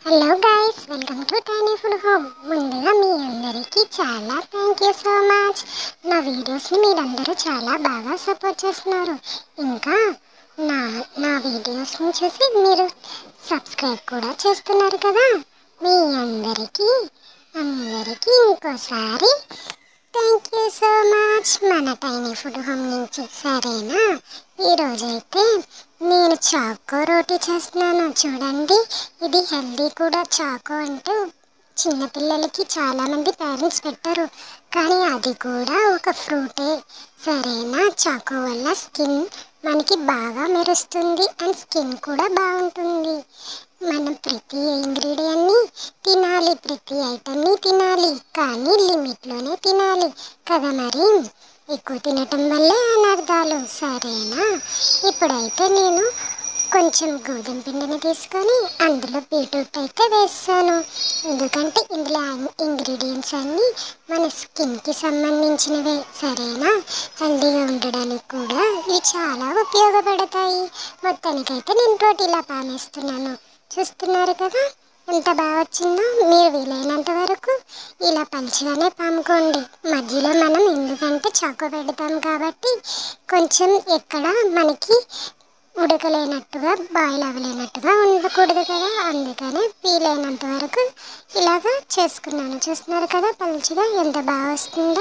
hello guys welcome to tiny food home ముందుగా మీ అందరికీ చాలా థ్యాంక్ యూ సో మచ్ నా వీడియోస్ని మీరందరూ చాలా బాగా సపోర్ట్ చేస్తున్నారు ఇంకా నా నా వీడియోస్ని చూసి మీరు సబ్స్క్రైబ్ కూడా చేస్తున్నారు కదా మీ అందరికీ అందరికీ ఇంకోసారి థ్యాంక్ యూ సో మచ్ మన టైనీ ఫుడ్ హోమ్ నుంచి సరేనా ఈరోజైతే నేను చాకో రోటీ చేస్తున్నాను చూడండి ఇది హెల్దీ కూడా చాకో అంటే చిన్నపిల్లలకి చాలామంది పేరెంట్స్ పెట్టరు కానీ అది కూడా ఒక ఫ్రూటే సరేనా చాకో వల్ల స్కిన్ మనకి బాగా మెరుస్తుంది అండ్ స్కిన్ కూడా బాగుంటుంది మనం ప్రతి ఇంగ్రీడియంట్ని తినాలి ప్రతి ఐటమ్ని తినాలి కానీ లిమిట్లోనే తినాలి కదా మరి ఎక్కువ తినటం వల్లే అనర్థాలు సరేనా ఇప్పుడైతే నేను కొంచెం గోధుమ పిండిని తీసుకొని అందులో బీట్రూట్ అయితే వేస్తాను ఎందుకంటే ఇందులో ఇంగ్రీడియంట్స్ అన్నీ మన స్కిన్కి సంబంధించినవే సరేనా హెల్దీగా ఉండడానికి కూడా ఇవి చాలా ఉపయోగపడతాయి మొత్తానికైతే నేను రోటీలా పామేస్తున్నాను చూస్తున్నారు కదా ఎంత బాగా వచ్చిందో మీరు వీలైనంత వరకు ఇలా పలుచగానే పాముకోండి మధ్యలో మనం ఎందుకంటే చాకు పెడతాం కాబట్టి కొంచెం ఎక్కడ మనకి ఉడకలేనట్టుగా బాయిల్ అవ్వలేనట్టుగా ఉండకూడదు కదా అందుకనే వీలైనంత వరకు ఇలాగా చేసుకున్నాను చూస్తున్నారు కదా పలుచగా ఎంత బాగా వస్తుందో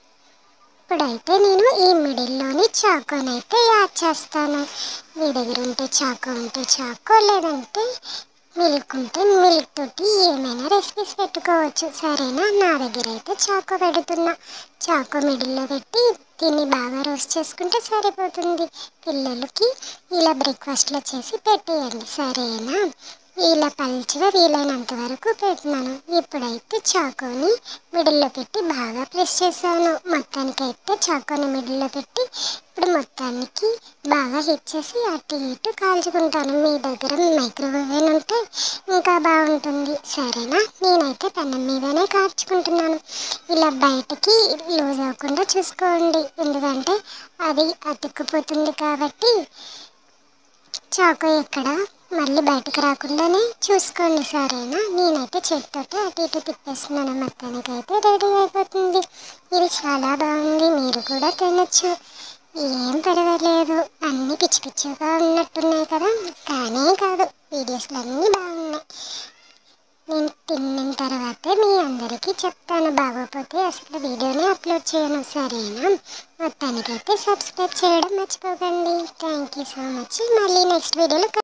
ఇప్పుడైతే నేను ఈ మిడిల్లోని చాకోనైతే యాడ్ చేస్తాను మీ దగ్గర ఉంటే చాకో ఉంటే చాకో లేదంటే మిల్క్ ఉంటే మిల్క్ తోటి ఏమైనా రెసిపీస్ పెట్టుకోవచ్చు సరేనా నా దగ్గర అయితే చాకో పెడుతున్నా చాకో మిడిల్లో పెట్టి దీన్ని బాగా రోస్ట్ చేసుకుంటే సరిపోతుంది పిల్లలకి ఇలా బ్రేక్ఫాస్ట్లో చేసి పెట్టేయండి సరేనా ఇలా పల్చగా వీలైనంత వరకు పెట్టినాను ఇప్పుడైతే చాకోని మిడిల్లో పెట్టి బాగా ప్రెస్ చేశాను మొత్తానికైతే చాకోని మిడిల్లో పెట్టి ఇప్పుడు మొత్తానికి బాగా హిట్ చేసి అటు ఇటు కాల్చుకుంటాను మీ దగ్గర మైక్రోవేవ్ ఉంటే ఇంకా బాగుంటుంది సరేనా నేనైతే పెనం మీదనే కాల్చుకుంటున్నాను ఇలా బయటకి లూజ్ అవ్వకుండా చూసుకోండి ఎందుకంటే అది అతుక్కుపోతుంది కాబట్టి చాకు ఎక్కడ మళ్ళీ బయటకు రాకుండానే చూసుకోండి సరేనా నేనైతే చేతితోటి అటు ఇటు తిప్పేస్తున్నాను మొత్తానికి అయితే రెడీ అయిపోతుంది ఇది చాలా బాగుంది మీరు కూడా తినచ్చు ఏం పర్వాలేదు అన్నీ పిచ్చి పిచ్చిగా ఉన్నట్టున్నాయి కదా కానీ కాదు వీడియోస్లో అన్నీ బాగున్నాయి నేను తిన్న తర్వాతే మీ అందరికీ చెప్తాను బాగోపోతే అసలు వీడియోని అప్లోడ్ చేయను సరేనా మొత్తానికైతే సబ్స్క్రైబ్ చేయడం మర్చిపోకండి థ్యాంక్ యూ సో మచ్ మళ్ళీ నెక్స్ట్ వీడియోలో